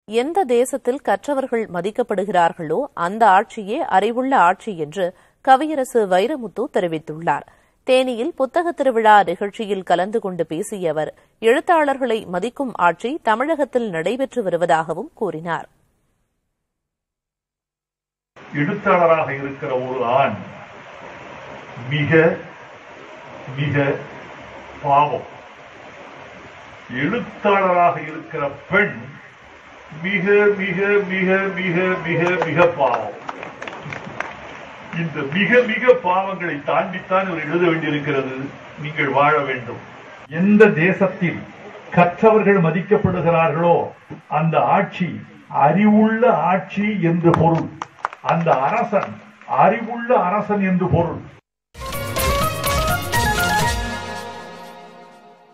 எந்த தேசத்தில் கற்றவர்கள் மதிக்கப்படுகிறார்களோ அந்த ஆட்சியே அறிவுள்ள ஆட்சி என்று கவியரசு வைரமுத்து தெரிவித்துள்ளார் தேனியில் புத்தக திருவிழா நிகழ்ச்சியில் கலந்து கொண்டு பேசிய அவர் எழுத்தாளர்களை மதிக்கும் ஆட்சி தமிழகத்தில் நடைபெற்று வருவதாகவும் கூறினார் எழுத்தாளராக இருக்கிற ஒரு ஆண் மிக மிக பாவம் எழுத்தாளராக இருக்கிற பெண் மிக மிக மிக மிக மிக மிக பாவம் இந்த மிக மிக பாவங்களை தாண்டித்தான் இவர் எழுத வேண்டியிருக்கிறது நீங்கள் வாழ வேண்டும் எந்த தேசத்தில் கற்றவர்கள் மதிக்கப்படுகிறார்களோ அந்த ஆட்சி அறிவுள்ள ஆட்சி என்று பொருள் அந்த அரசன் அறிவுள்ள அரசன் என்று பொருள்